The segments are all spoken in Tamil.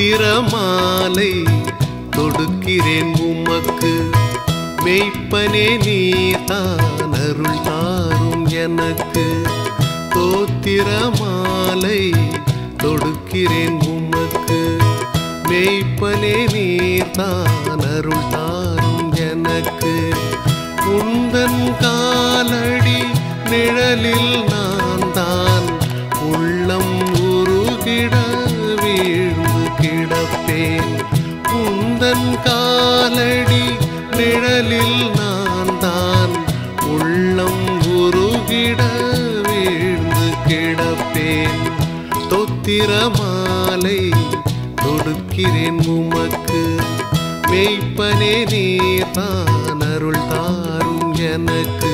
தோத்திர மாலை தொடுக்கிறேன் உமக்கு மெய்ப்பனே நீதான் அருள் தாரும் எனக்கு தோத்திர மாலை தொடுக்கிறேன் உமக்கு மெய்ப்பனே நீர்தான் அருள் தாரும் எனக்கு உந்தன் காலடி நிழலில் நான் தான் உள்ளம் உருகிட வீழ்ந்து கிடப்பேன் உந்தன் காலடி நிழலில் நான் தான் உள்ளம் உருகிட வீழ்ந்து கிடப்பேன் தொத்திர மாலை தொடுக்கிறேன் உமக்கு மெய்ப்பனே நீதான் அருள் தாரும் எனக்கு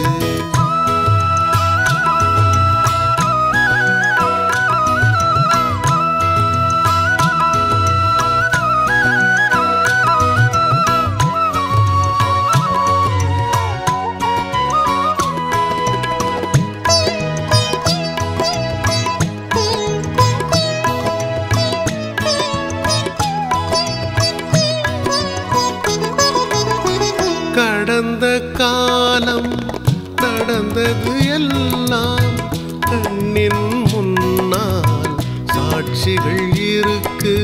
கடந்த காலம் நடந்தது எல்லாம் கண்ணின் முன்னால் சாட்சிகள் இருக்கு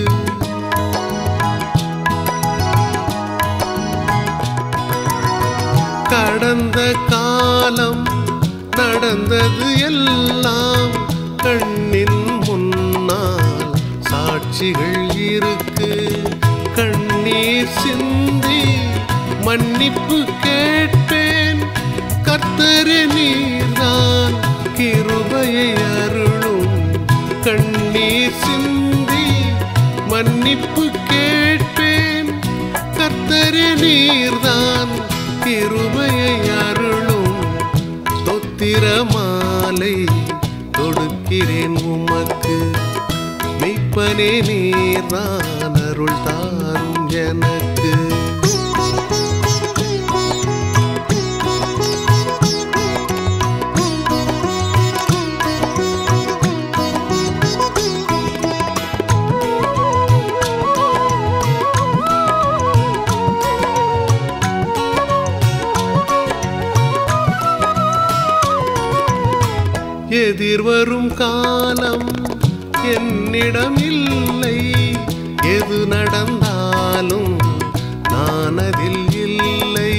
கடந்த காலம் நடந்தது எல்லாம் கண்ணின் முன்னால் சாட்சிகள் இருக்கு கண்ணீர் சிந்தி மன்னிப்பு கேட்பேன் கர்த்தரே நீர்தான் கிருபையை அருளும் கண்ணீர் சிந்தி மன்னிப்பு கேட்பேன் கர்த்தரே நீர்தான் கிருபையை அருளும் தொத்திர மாலை தொடுக்கிறேன் உமக்கு மெய்ப்பனே நீர்தான் அருள் தாரும் எனக்கு எதிர்வரும் காலம் என்னிடம் இல்லை எது நடந்தாலும் நான் அதில் இல்லை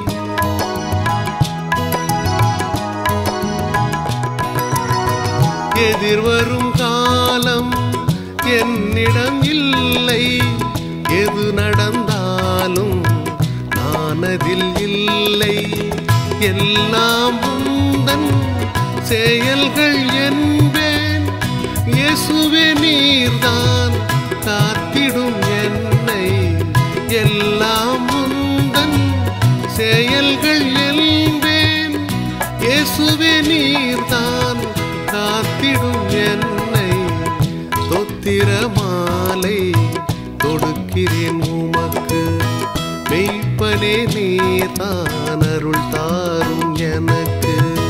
எதிர்வரும் காலம் என்னிடம் இல்லை எது நடந்தாலும் நான் அதில் இல்லை எல்லாம் உந்தன் செயல்கள் என்பேன் இயேசுவே நீர்தான் காத்திடும் என்னை எல்லாம் உந்தன் செயல்கள் என்பேன் இயேசுவே நீர்தான் காத்திடும் என்னை தொத்திர மாலை தொடுக்கிறேன் உமக்கு மெய்ப்பனே நீர்தான் அருள் தாரும் எனக்கு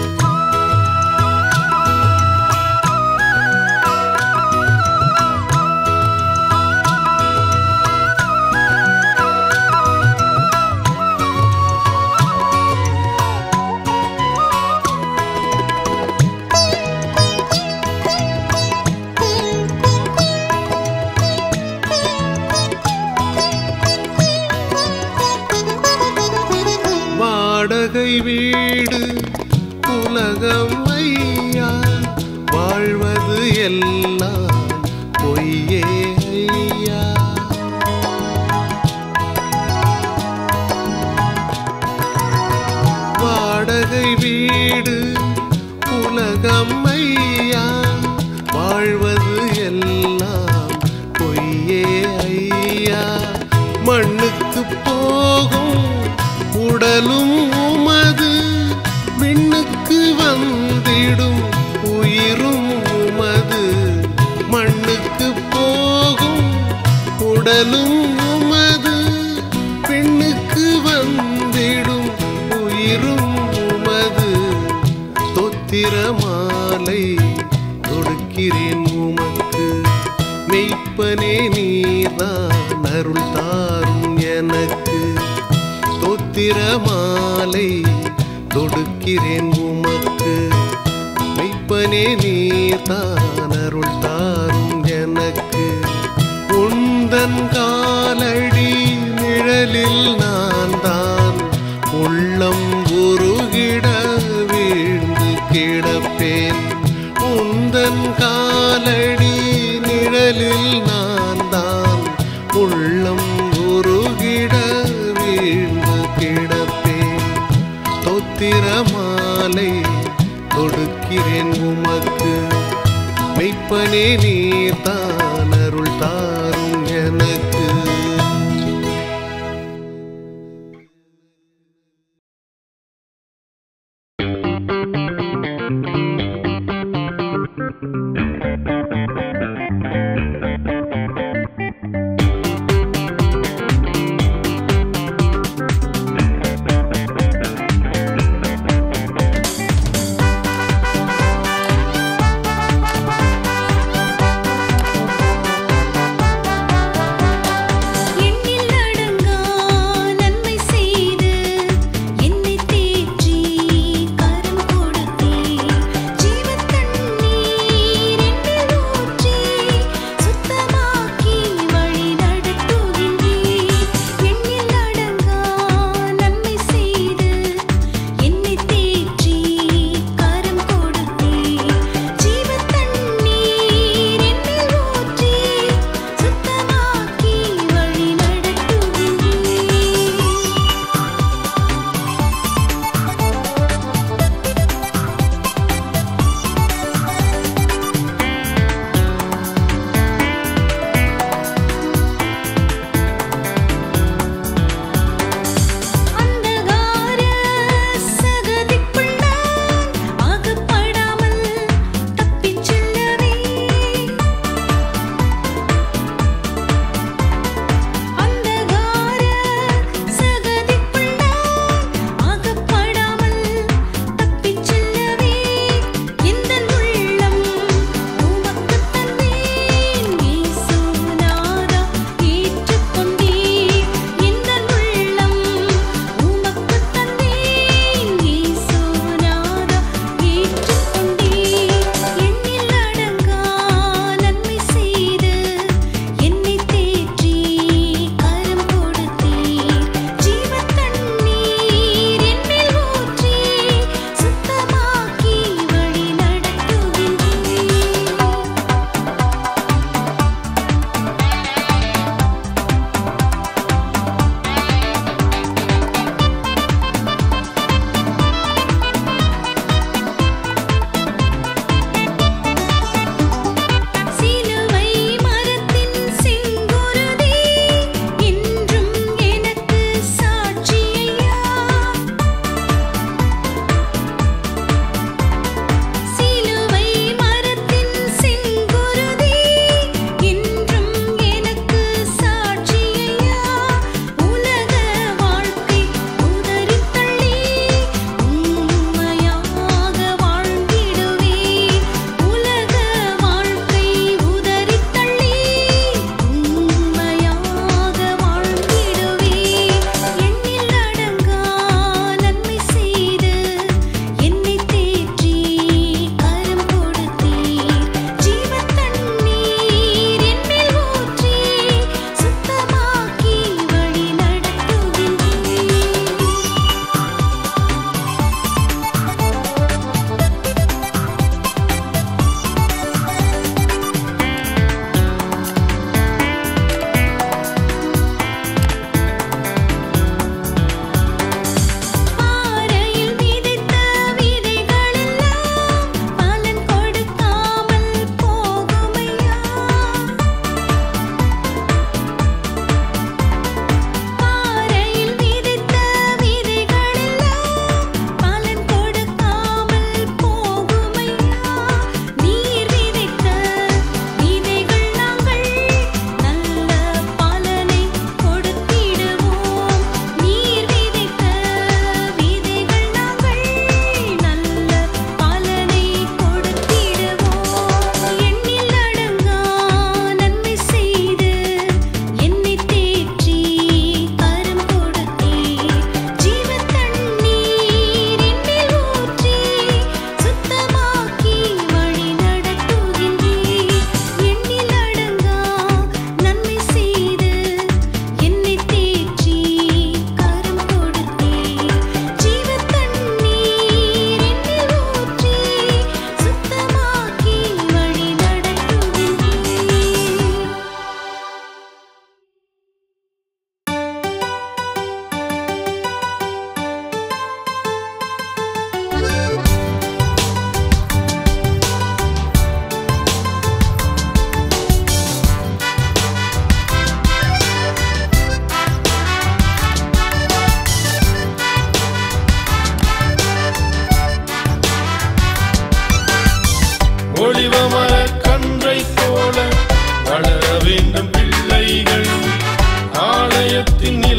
வாடகை வீடு உலகம் ஐயா வாழ்வது எல்லாம் பொய்யே ஐயா வாடகை வீடு உலகம் ஐயா வாழ்வது எல்லாம் பொய்யே ஐயா மண்ணுக்கு போகும் உடலும் உமது விண்ணுக்கு வந்திடும் உயிரும் உமது மண்ணுக்கு போகும் உடலும் உமது பெண்ணுக்கு வந்திடும் உயிரும் உமது தொத்திர மாலை தொடுக்கிறேன் உமக்கு மெய்ப்பனே நீதான் ஸ்தோத்திர மாலை தொடுக்கிறேன் உமக்கு மெய்ப்பனே நீர்தான் அருள் தாரும் எனக்கு உந்தன் காலடி நிழலில் நான் தான் உள்ளம் உருகிட வீழ்ந்து கிடப்பேன் உந்தன் காலடி நிழலில் நான் தான் உள்ளம் உருகிட வீழ்ந்து கிடப்பேன் தொத்திர மாலை தொடுக்கிறேன் உமக்கு மெய்ப்பனே நீர் தான் அருள் தாரும் எனக்கு ஆ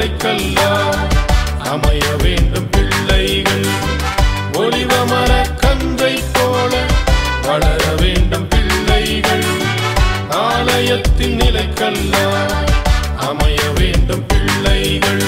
நிலைக்கல்ல அமைய வேண்டும் பிள்ளைகள் ஒளிவமர கந்தை போல வளர வேண்டும் பிள்ளைகள் ஆலயத்தின் நிலைக்கல்ல அமைய வேண்டும் பிள்ளைகள்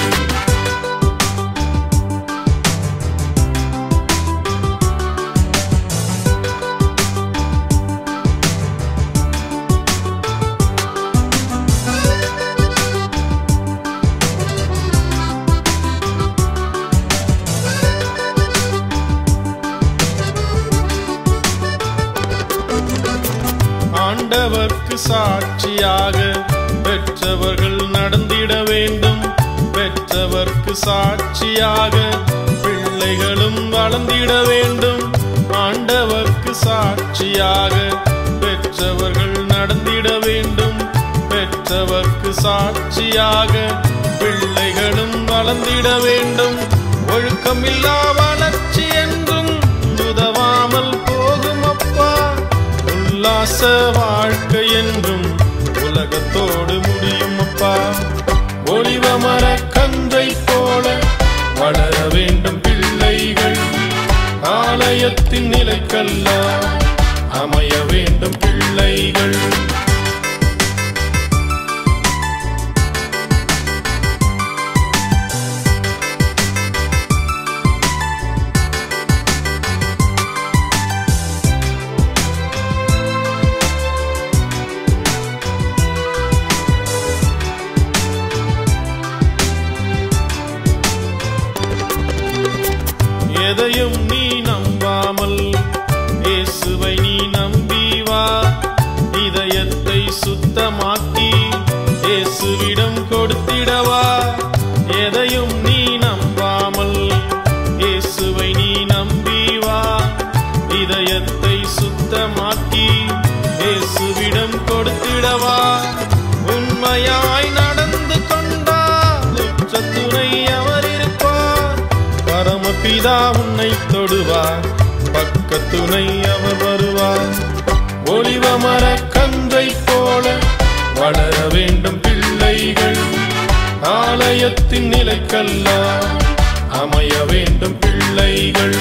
ஆண்டவர்க்கு சாட்சியாக பெற்றவர்கள் நடந்திட வேண்டும் பெற்றவர்க்கு சாட்சியாக பிள்ளைகளும் வளர்ந்திட வேண்டும் ஆண்டவர்க்கு சாட்சியாக பெற்றவர்கள் நடந்திட வேண்டும் பெற்றவர்க்கு சாட்சியாக பிள்ளைகளும் வளர்ந்திட வேண்டும் ஒழுக்கமில்லா வளர்ச்சி என்றும் உதவாமல் போகும் அப்பா உல்லாச வாழ்க்கை என்றும் உலகத்தோடு முடியும் அப்பா ஒளிவமர கந்தை போல வளர வேண்டும் பிள்ளைகள் ஆலயத்தின் நிலைக்கல்ல அமைய வேண்டும் பிள்ளைகள் எதையும் நீ நம்பாமல் இயேசுவை நீ நம்பி வா இதயத்தை சுத்தமாக்கி இயேசுவிடம் கொடுத்திடவா எதையும் நீ நம்பாமல் இயேசுவை நீ நம்பி வா இதயத்தை சுத்தமாக்கி இயேசுவிடம் கொடுத்திடவா உண்மையாய் நடந்து கொண்டால் உச்சத்துணை அவர் இருப்பார் பரமபிதா உன்னை தொடுவார் பக்கத்துணை அவர் வருவார் ஒளிவமர கந்தை போல வளர வேண்டும் பிள்ளைகள் ஆலயத்தின் நிலைக்கல்ல அமைய வேண்டும் பிள்ளைகள்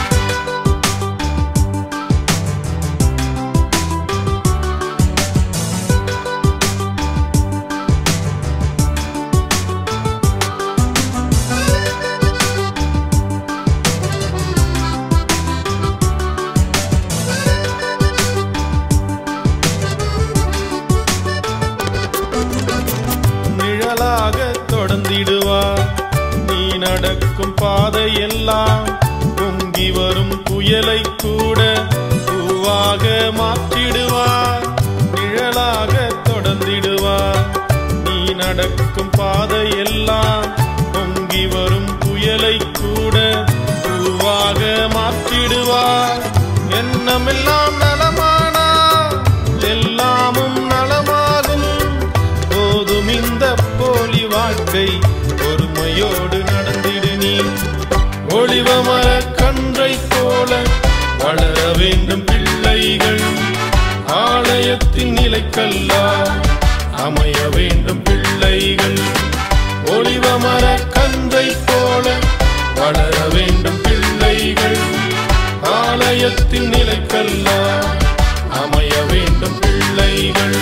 நிழலாக தொடர்ந்திடுவார் நீ நடக்கும் பாதையெல்லாம் பொங்கி வரும் புயலை கூட பூவாக மாற்றிடுவார் நிழலாக தொடர்ந்திடுவார் நீ நடக்கும் பாதையெல்லாம் பொங்கி வரும் புயலை கூட பூவாக மாற்றிடுவார் எண்ணமெல்லாம் நலமானா எல்லாமும் நலமாகும் போதும் இந்த போலி வாழ்க்கை பொறுமையோடு நடந்திடு நீ ஒளிவமர கன்றை போல வளர வேண்டும் பிள்ளைகள் ஆலயத்தின் நிலைக்கல்ல அமைய வேண்டும் பிள்ளைகள் ஒளிவமர கன்றை போல வளர வேண்டும் பிள்ளைகள் ஆலயத்தின் நிலைக்கல்ல அமைய வேண்டும் பிள்ளைகள்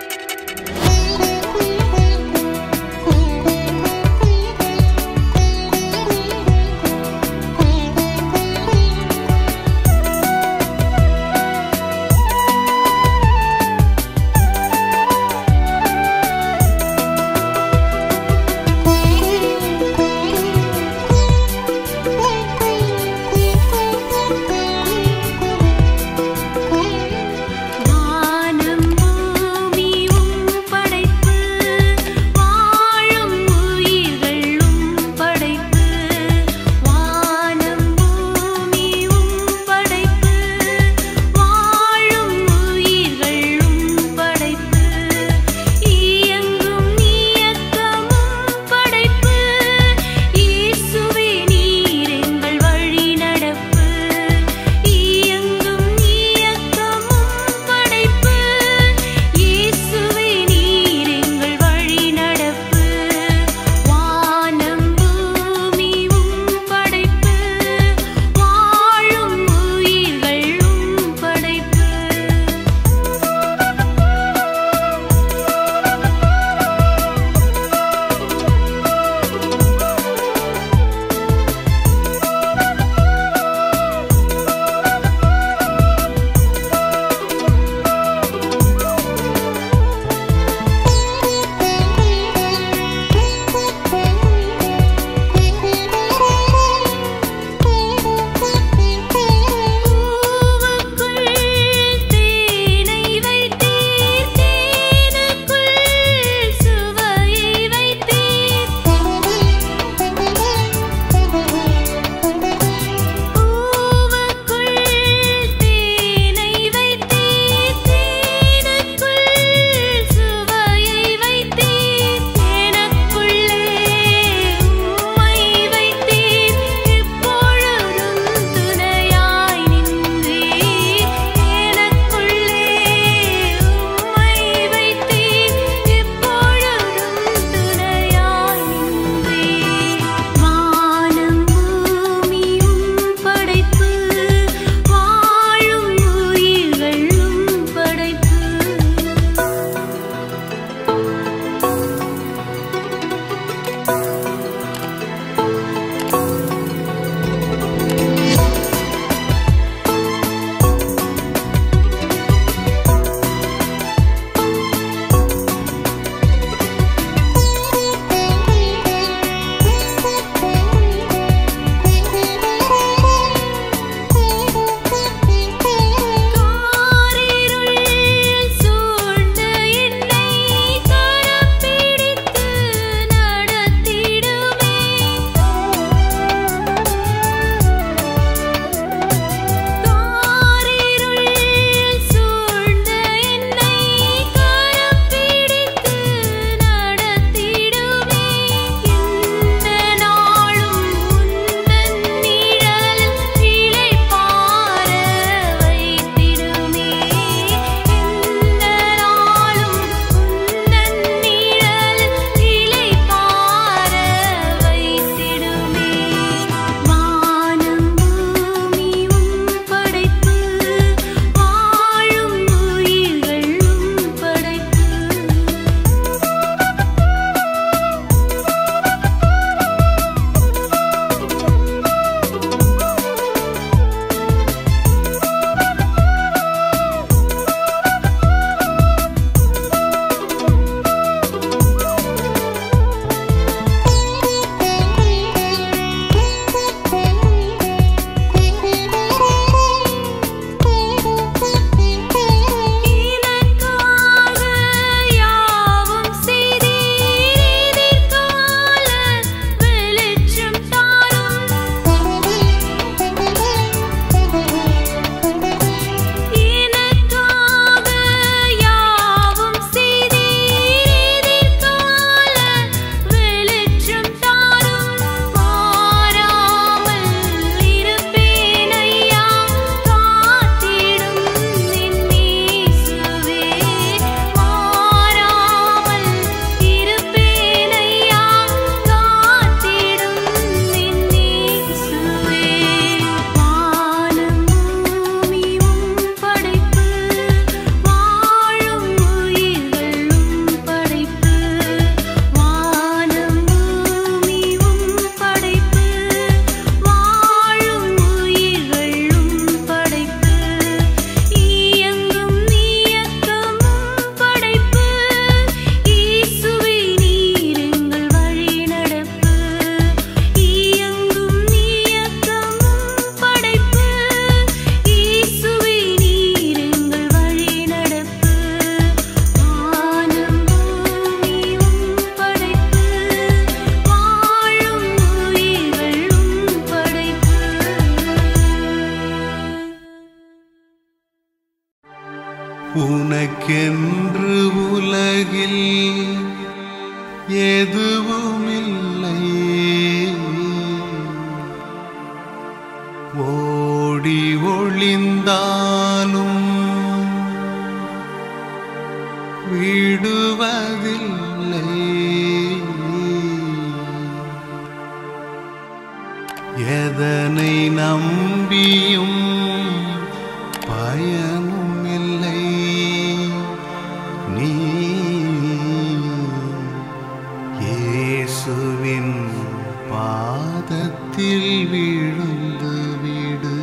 Thank you. உனக்கென்று உலகில் எதுவுமில்லை ஓடி ஒளிந்தாலும் விடுவதில்லை எதனை நம்பியும் பயனும் இல்லை நீ இயேசுவின் பாதத்தில் விழுந்து விடு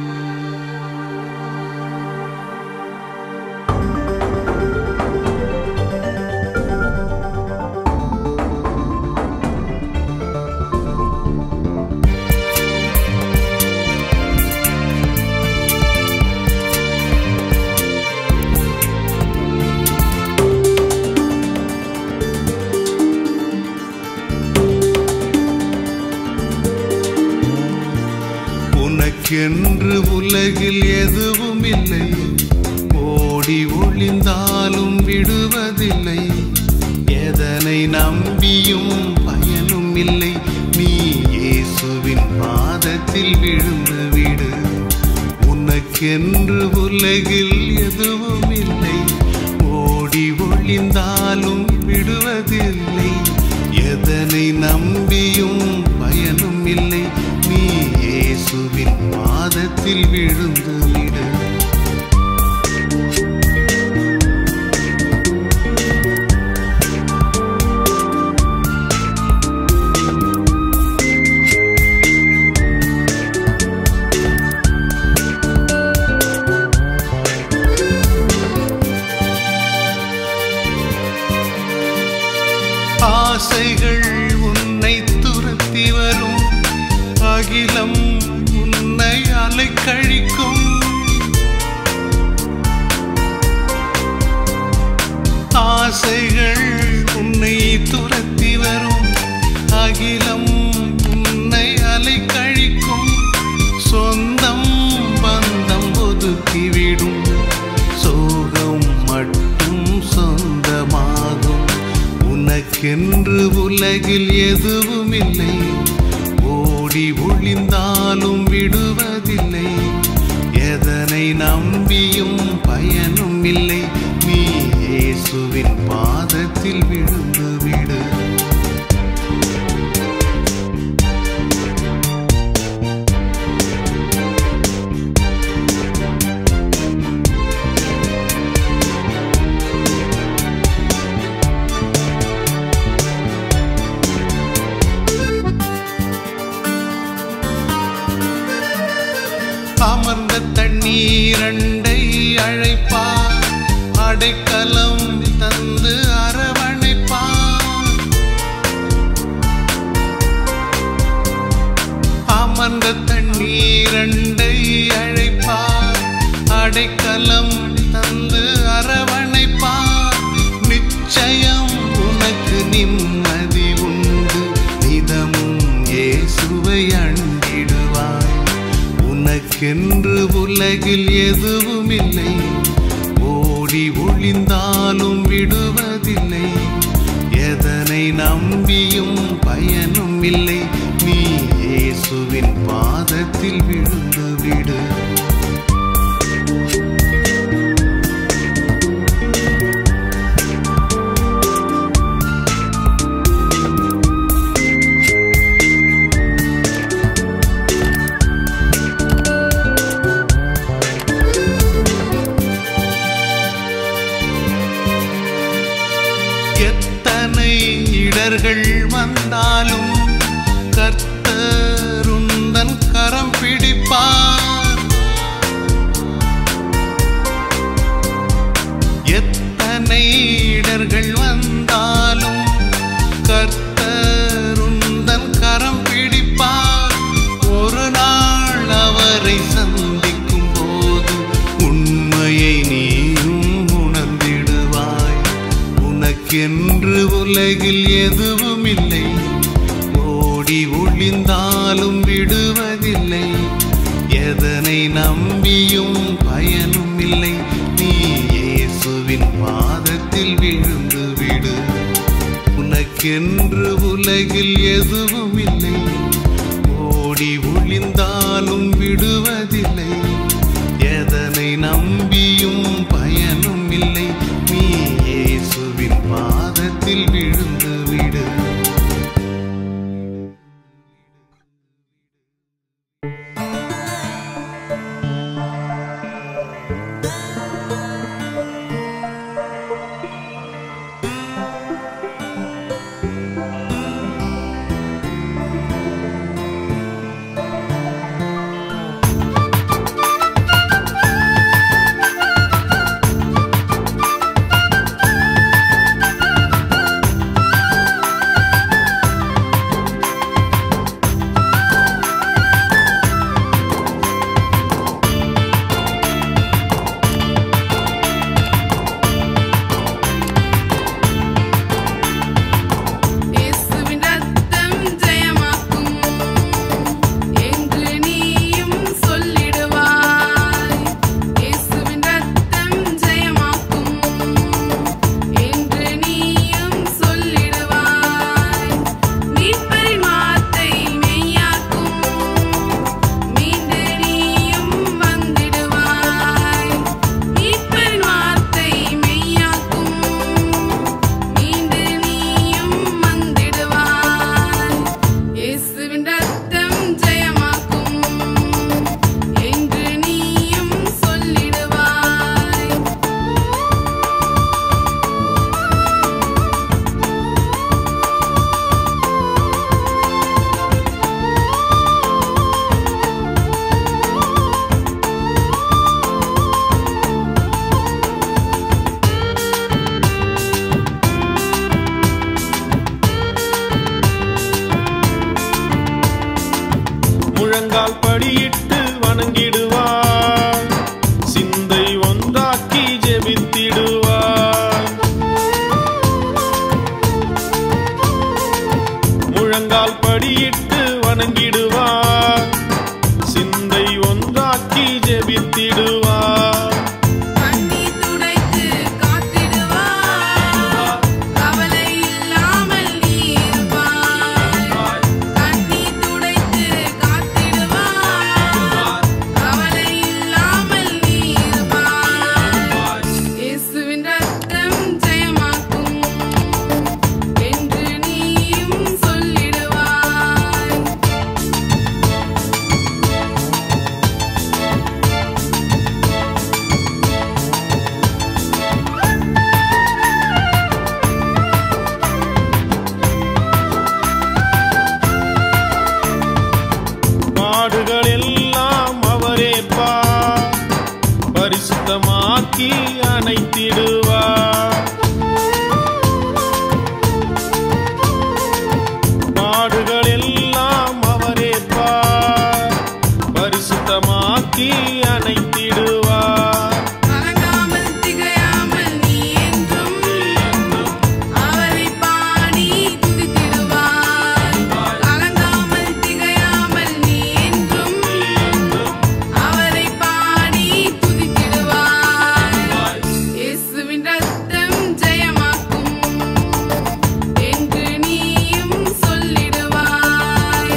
உனக்கென்று உலகில் எதுவும் இல்லை ஓடி ஒளிந்தாலும் விடுவதில்லை எதனை நம்பியும் பயனும் இல்லை நீ இயேசுவின் பாதத்தில் விழுந்து விடு உனக்கென்று உலகில் எதுவும் இல்லை ஓடி ஒளிந்தாலும் விடுவதில்லை எதனை நம்பியும் பயனும் இல்லை நீ இயேசுவின் பாதத்தில் விழுந்து விடு ஆசைகள் உன்னை துரத்தி வரும் அகிலம் உன்னை அலைக்கழிக்கும் ஆசைகள் உன்னை துரத்தி வரும் அகிலம் உன்னை அலைக்கழிக்கும் சொந்தம் பந்தம் ஒதுக்கிவிடும் சோகம் மட்டும் சொந்தமாகும் உனக்கென்று உலகில் எதுவும் இல்லை ஓடி ஒளிந்தாலும் விடுவதில்லை எதனை நம்பியும் பயனும் இல்லை நீ இயேசுவின் பாதத்தில் விழுந்து விடு அமர்ந்த தண்ணீரண்டை அழைப்பார் அடைக்கலம் தந்து அரவணைப்பார் அமர்ந்த தண்ணீரண்டை அழைப்பார் அடைக்கலம் தந்து அரவணைப்பார் நிச்சயம் உனக்கு நிம்மதி உண்டு நிதமும் இயேசுவை அண்டிடுவாய் உனக்கென்று உலகில் எதுவும் இல்லை ஓடி ஒளிந்தாலும் விடுவதில்லை எதனை நம்பியும் பயனும் இல்லை நீ இயேசுவின் பாதத்தில் விழுந்து விடு எத்தனை இடர்கள் வந்தாலும் கர்த்தருந்தன் கரம் பிடிப்பார் எத்தனை இடர்கள் வந்தாலும் கர்த்தருந்தன் கரம் பிடிப்பார் ஒரு நாள் அவரை சந்திக்கும் போது உண்மையை நீயும் உணர்ந்திடுவாய் உனக்கென்று உலகில் எதுவும் இல்லை ஓடி ஒளிந்தாலும் விடுவதில்லை எதனை நம்பியும் பயனும் இல்லை நீ இயேசுவின் பாதத்தில் விழுந்து விடு உனக்கென்று உலகில் எதுவும் இல்லை ஓடி ஒளிந்தாலும் விடுவதில்லை எதனை நம்பியும் பயனும் இல்லை நீ இயேசுவின் பாதத்தில் விழுந்து விடு இயேசுவின் ரத்தம் ஜெயமாக்கும் என்று நீயும் சொல்லிடுவாய் இயேசுவின் ரத்தம் ஜெயமாக்கும் என்று நீயும் சொல்லிடுவாய் மீட்பரின் வார்த்தை மெய்யாக்கும் மீண்டு நீயும் வந்திடுவாய் மீட்பரின் வார்த்தை மெய்யாக்கும் மீண்டு நீயும் வந்திடுவாய் இயேசுவின் ரத்தம் ஜெயமாக்கும் என்று நீயும் சொல்லிடுவாய் முழங்கால் படியிட்டு வணங்கிடுவார் சிந்தை ஒன்றாக்கி ஜெபித்திடுவார் முழங்கால் படியிட்டு வணங்கிடுவார் சிந்தை ஒன்றாக்கி ஜெபித்திடுவார் கண்ணீர் துடைத்து காத்திடுவாய் கவலை இல்லாமல் நீ இருப்பாய் கண்ணீர் துடைத்து காத்திடுவாய் கவலை இல்லாமல் நீ இருப்பாய் இயேசுவின் ரத்தம் ஜெயமாக்கும் என்று நீயும் சொல்லிடுவாய் பாடுகள் எல்லாம் அவரேற்பார் பரிசுத்தமாக்கி அணைத்திடுவார் பாடுகள் எல்லாம் அவரேற்பார் பரிசுத்தமாக்கி அணைத்திடுவார் கலங்காமல் திகையாமல் நீ என்றும் அவரை பாடி துதித்திடுவாய் கலங்காமல் திகையாமல் நீ என்றும் அவரை பாடி துதித்திடுவாய் இயேசுவின் ரத்தம் ஜெயமாக்கும் என்று நீயும் சொல்லிடுவாய்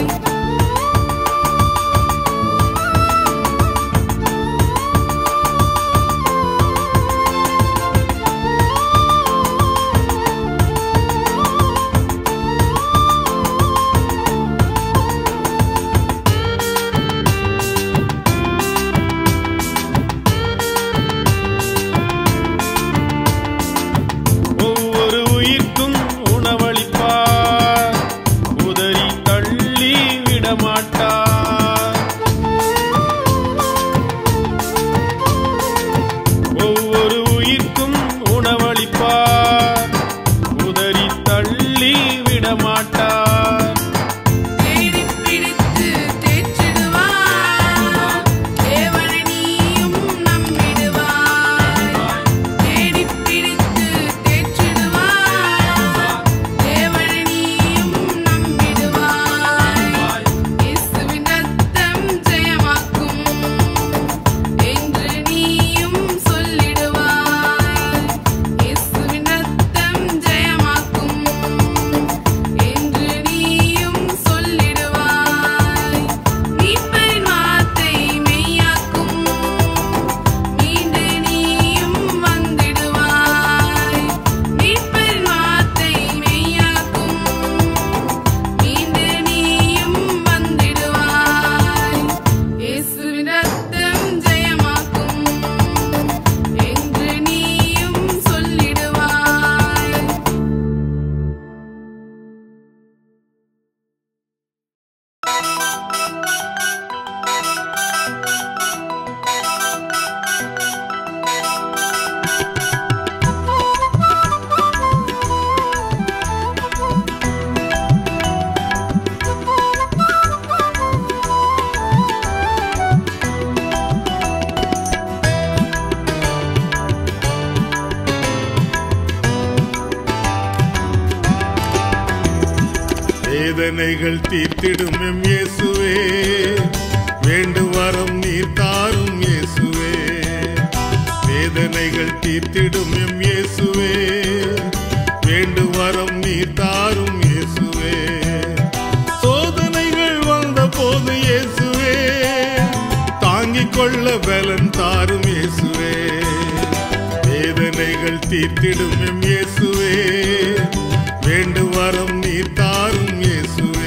வேதனைகள் தீர்த்திடும் எம் இயேசுவே வேண்டு வரம் நீர் தாரும் இயேசுவே வேதனைகள் தீர்த்திடும் எம் இயேசுவே வேண்டு வரம் நீர் தாரும் இயேசுவே சோதனைகள் வந்த போது இயேசுவே தாங்கிக் கொள்ள பலன் தாரும் இயேசுவே வேதனைகள் தீர்த்திடும் எம் இயேசுவே வேண்டு வரம் நீர் தாரும் இயேசுவே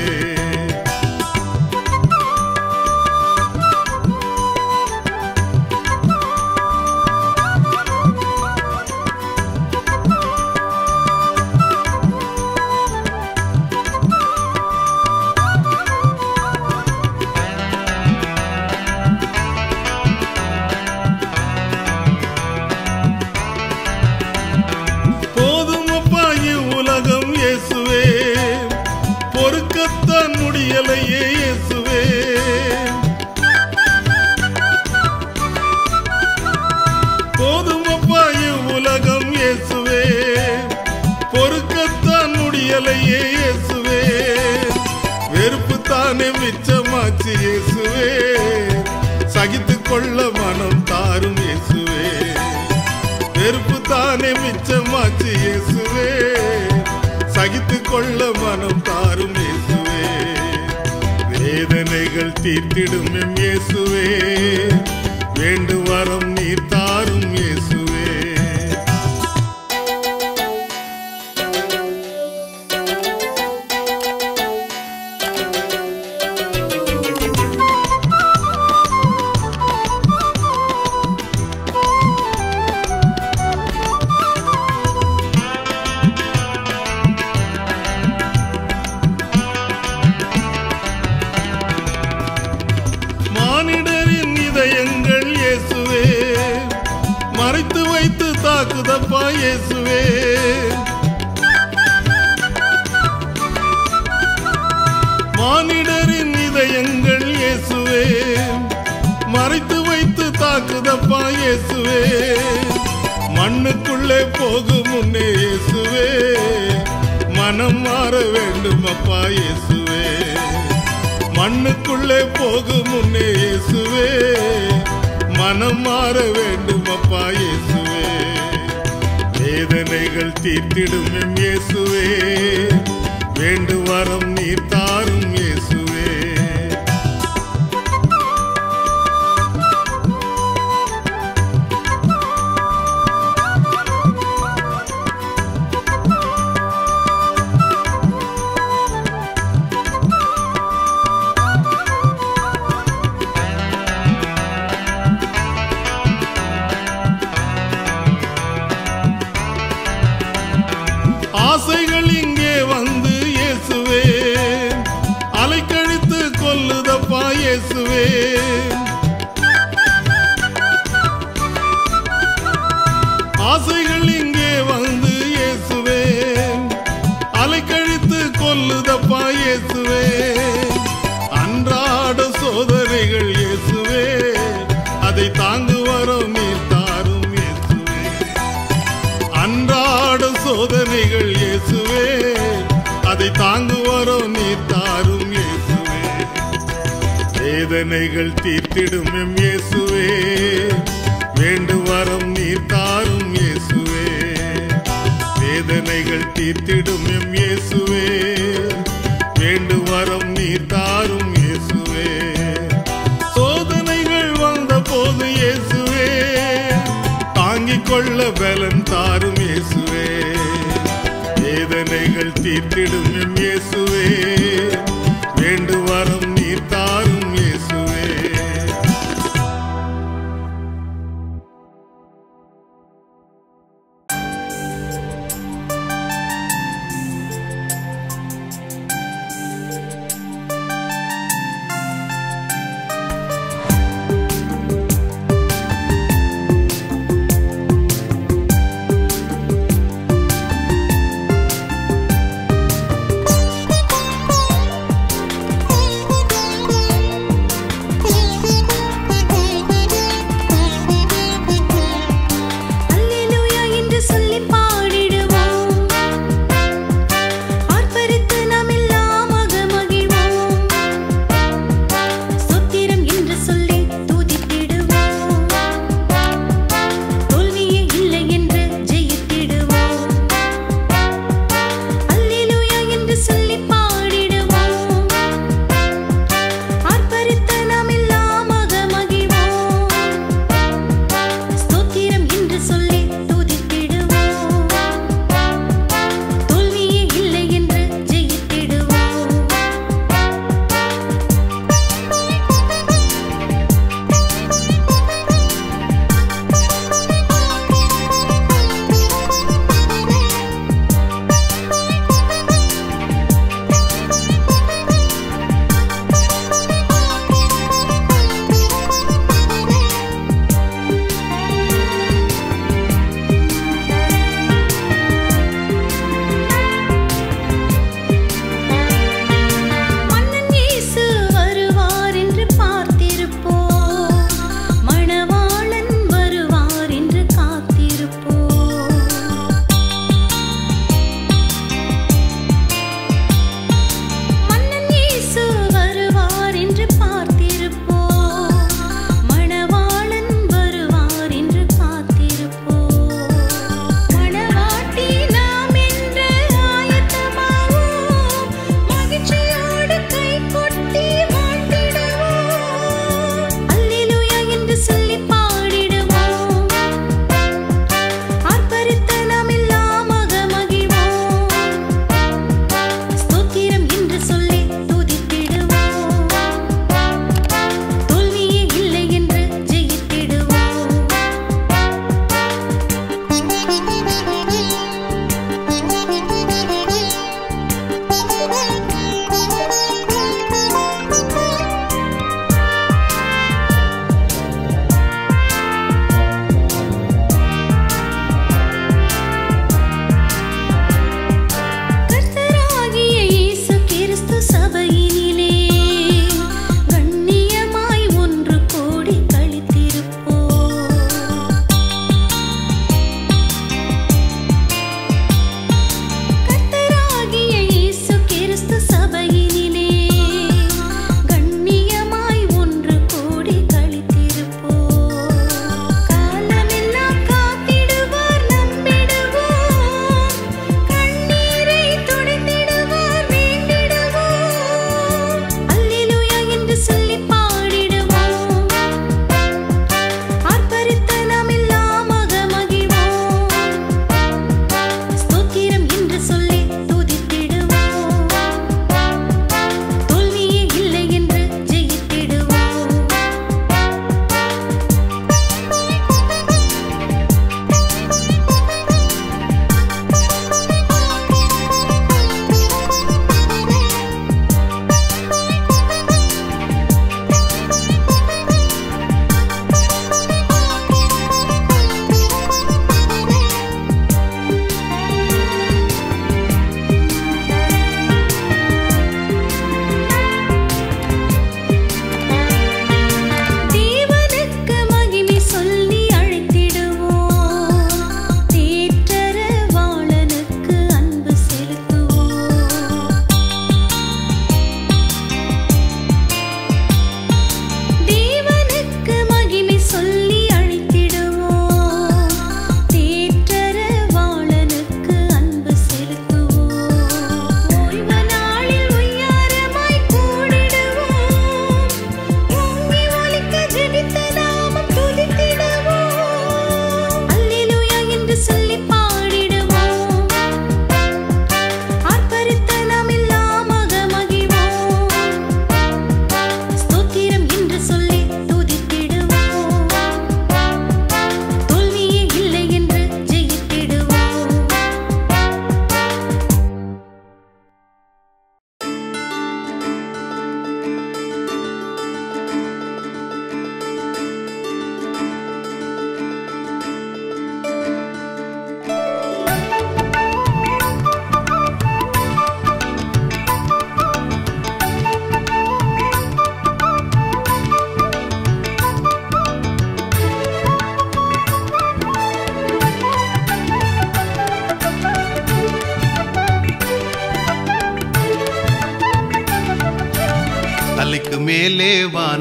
போதும் அப்பா உலகம் இயேசுவே பொறுக்கத்தான் முடியலையே இயேசுவே போதும் அப்பா உலகம் இயேசுவே பொறுக்கத்தான் முடியலையே இயேசுவே வெறுப்பு தானே மிச்சமாச்சு இயேசுவே சகித்துக் கொள்ள மனம் தாரும் இயேசுவே வெறுப்பு தானே மிச்சமாச்சு இயேசுவே சகித்துக் கொள்ள மனம் தாரும் இயேசுவே வேதனைகள் தீர்த்திடும் எம் இயேசுவே வேண்டு வரம் நீர் தாரும் இயேசுவே மானிடரின் இதயங்கள் இயேசுவே மறைத்து வைத்து தாக்குதப்பா இயேசுவே மானிடரின் இதயங்கள் இயேசுவே மறைத்து வைத்து தாக்குதப்பா இயேசுவே மண்ணுக்குள்ளே போகும் முன்னே இயேசுவே மனம் மாற வேண்டும் அப்பா இயேசுவே மண்ணுக்குள்ளே போகும் முன்னே இயேசுவே மனம் மாற வேண்டும் அப்பா இயேசுவே வேதனைகள் தீர்த்திடும் எம் இயேசுவே வேண்டு வரம் நீர் தாரும் இயேசுவே ஆசைகள் இங்கே வந்து இயேசுவே அலைக்கழித்து கொல்லுதப்பா இயேசுவே ஆசைகள் இங்கே வந்து இயேசுவே அலைக்கழித்து கொல்லுதப்பா இயேசுவே அன்றாட சோதனைகள் இயேசுவே அதை தாங்கு வரும் நீர் தாரும் இயேசுவே அன்றாட சோதனைகள் இயேசுவே அதை தாங்குவாரோ நீர் தாரும் இயேசுவே வேதனைகள் தீர்த்திடும் எம் இயேசுவே வேண்டு வரம் நீர் தாரும் இயேசுவே வேதனைகள் தீர்த்திடும் எம் இயேசுவே வேண்டு வரம் நீர் தாரும் இயேசுவே சோதனைகள் வந்த போது இயேசுவே தாங்கிக் கொள்ள பலன் தாரும் இயேசுவே வேதனைகள் தீர்த்திடும் எம் இயேசுவே வேண்டு வரம் நீர் தாரும் இயேசுவே ஆ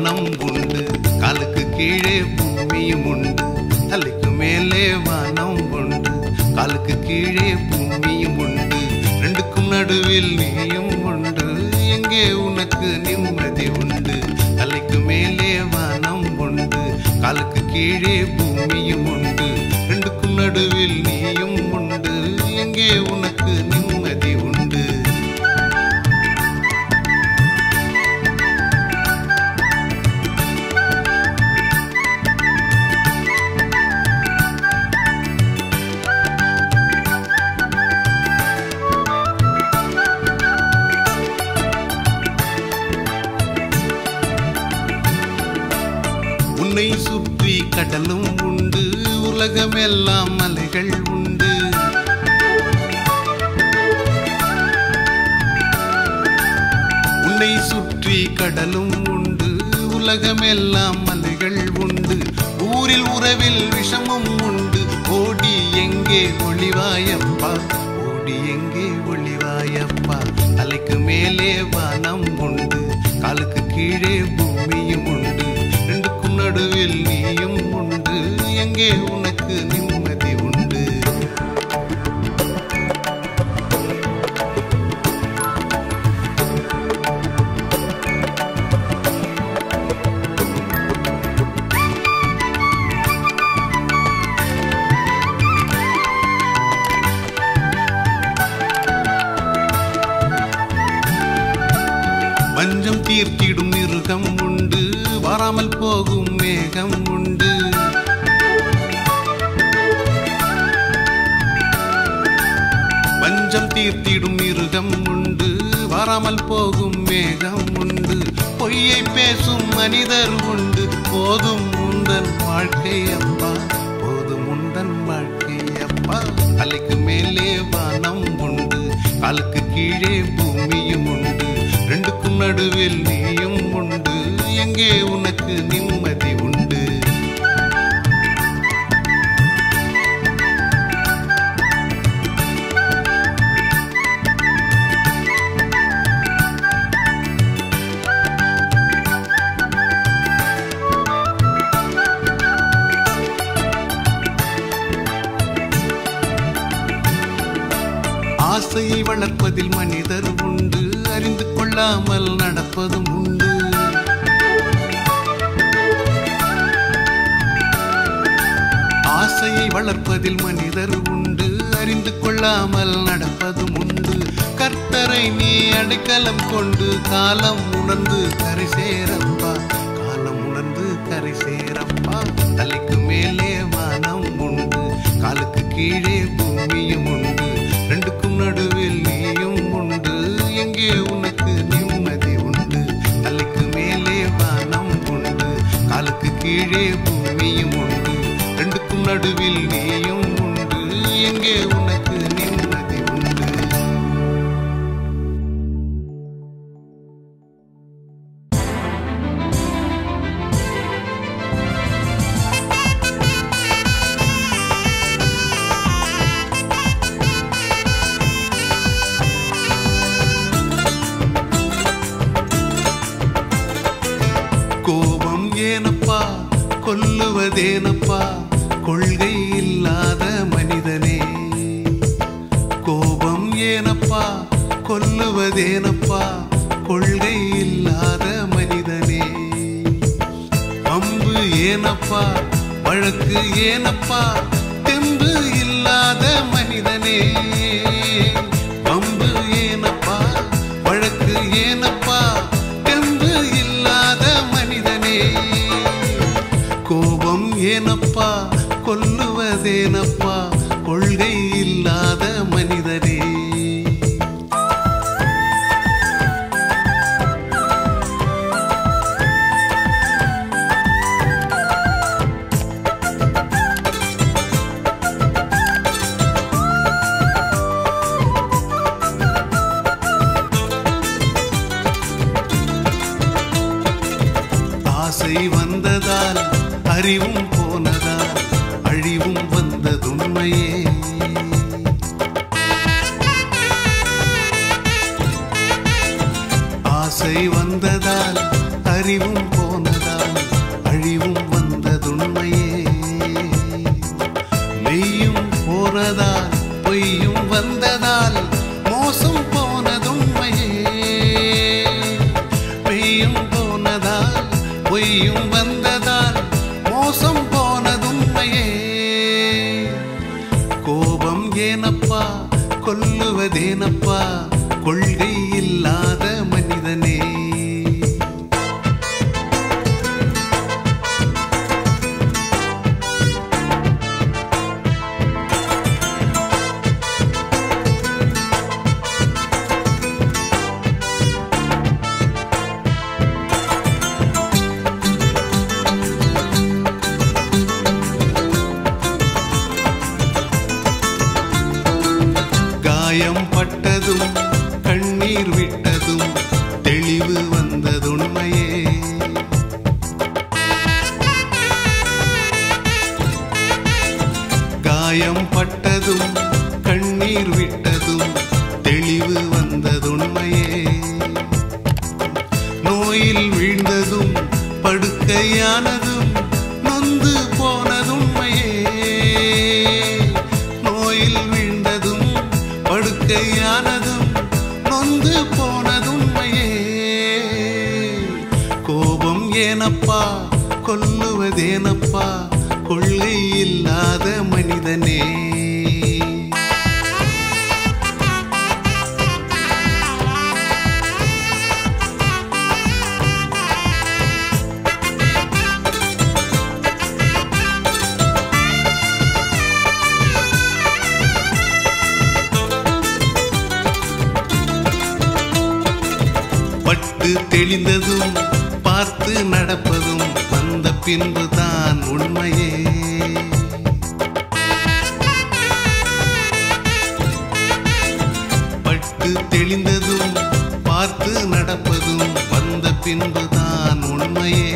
வானம் உண்டு காலுக்கு கீழே பூமியும் உண்டு தலைக்கு மேலே வானம் உண்டு காலுக்கு கீழே பூமியும் உண்டு ரெண்டுக்கும் நடுவில் நீயும் உண்டு எங்கே உனக்கு நிம்மதி உண்டு தலைக்கு மேலே வானம் உண்டு காலுக்கு கீழே பூமியும் உண்டு ரெண்டுக்கும் நடுவில் நீயும் உண்டு எங்கே உனக்கு நிம்மதி உண்டு உன்னை சுற்றி கடலும் உண்டு உலகமெல்லாம் மலைகள் உண்டு உன்னை சுற்றி கடலும் உண்டு உலகமெல்லாம் மலைகள் உண்டு ஊரில் உறவில் விஷமும் உண்டு ஓடி எங்கே ஒளிவாயப்பா ஓடி எங்கே ஒளிவாயப்பா தலைக்கு மேலே வானம் உண்டு காலுக்கு கீழே பூமியும் உண்டு ரெண்டுக்கும் நடுவில் நீயும் உண்டு எங்கே உனக்கு நிம்மதி உண்டு பஞ்சம் தீர்த்திடும் மிருகம் உண்டு வராமல் போகும் மேகம் உண்டு பஞ்சம் தீர்த்திடும் மிருகம் உண்டு வராமல் போகும் மேகம் உண்டு பொய்யை பேசும் மனிதர் உண்டு போதும் உந்தன் வாழ்க்கை அப்பா போதும் உந்தன் வாழ்க்கை அப்பா தலைக்கு மேலே வானம் உண்டு காலுக்கு கீழே பூமியும் உண்டு ரெண்டுக்கும் நடுவில் நீயும் உண்டு எங்கே உனக்கு நிம்மதி உண்டு ஆசையை வளர்ப்பதில் மனிதர் உண்டு அறிந்து கொள்ளாமல் நடப்பதும் உண்டு ஆசையை வளர்ப்பதில் மனிதர் உண்டு அறிந்து கொள்ளாமல் நடப்பதும் உண்டு கர்த்தரை நீ அடைக்கலம் கொண்டு காலம் உணர்ந்து கரை சேரப்பா காலம் உணர்ந்து கரை சேரப்பா தலைக்கு மேலே வானம் உண்டு காலுக்கு கீழே பூமியும் உண்டு ரெண்டுக்கும் நடுவில் நீயும் உண்டு எங்கே உனக்கு நிம்மதி உண்டு தலைக்கு மேலே வானம் உண்டு காலுக்கு கீழே பூமியும் உண்டு ரெண்டுக்கும் நடுவில் நீயும் உண்டு எங்கே உனக்கு நிம்மதி உண்டு கோபம் ஏனப்பா கொல்லுவதேனப்பா கொள்கை இல்லாத மனிதனே கோபம் ஏனப்பா கொல்லுவதேனப்பா கொள்கை இல்லாத மனிதனே அம்பு ஏனப்பா வழக்கு ஏனப்பா தெம்பு இல்லாத மனிதனே அம்பு ஏனப்பா வழக்கு ஏனப்பா தெம்பு இல்லாத மனிதனே கோபம் ஏனப்பா கொல்லுவதேனப்பா கொள்கை இல்லாத மனிதனே ஆசை வந்ததால் அறிவும் போனதால் அழிவும் வந்ததுண்மையே ஆசை வந்ததால் அறிவும் போனதால் கொல்லுவதேனப்பா கொள்கை இல்லாத மனிதனே காயம் பட்டதும் கண்ணீர் விட்டதும் தெளிவு வந்ததுண்மையே காயம் பட்டதும் கண்ணீர் விட்டதும் தெளிவு வந்ததுண்மையே நோயில் வீழ்ந்ததும் படுக்கையானதும் நொந்து போனதுண்மையே நோயில் வீழ்ந்ததும் படுக்கையானதும் நொந்து போனதுண்மையே கோபம் ஏனப்பா கொல்லுவதேனப்பா கொள்கை இல்லாத மனிதனே பட்டு தெளிந்ததும் பார்த்து நடப்பதும் வந்த பின்புதான் உண்மையே பட்டு தெளிந்ததும் பார்த்து நடப்பதும் வந்த பின்புதான் உண்மையே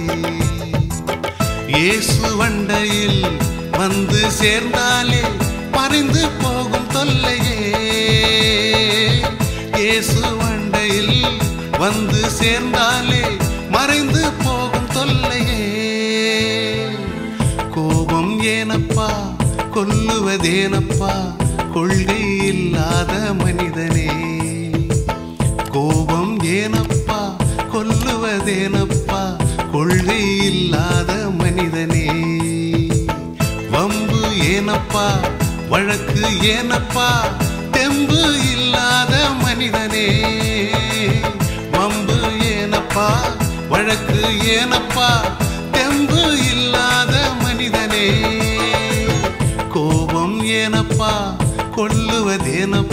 இயேசு வண்டையில் வந்து சேர்ந்தாலே மறைந்து போகும் தொல்லையே இயேசு வண்டையில் வந்து சேர்ந்தாலே மறைந்து போகும் தொல்லையே கோபம் ஏனப்பா கொல்லுவதேனப்பா கொள்கை இல்லாத மனிதனே கோபம் ஏனப்பா கொல்லுவதேனப்பா கொள்கை இல்லாத மனிதனே வம்பு ஏனப்பா வழக்கு ஏனப்பா தெம்பு இல்லாத மனிதனே வம்பு ஏனப்பா வழக்கு ஏனப்பா தெம்பு இல்லாத மனிதனே கோபம் ஏனப்பா கொல்லுவதேனப்பா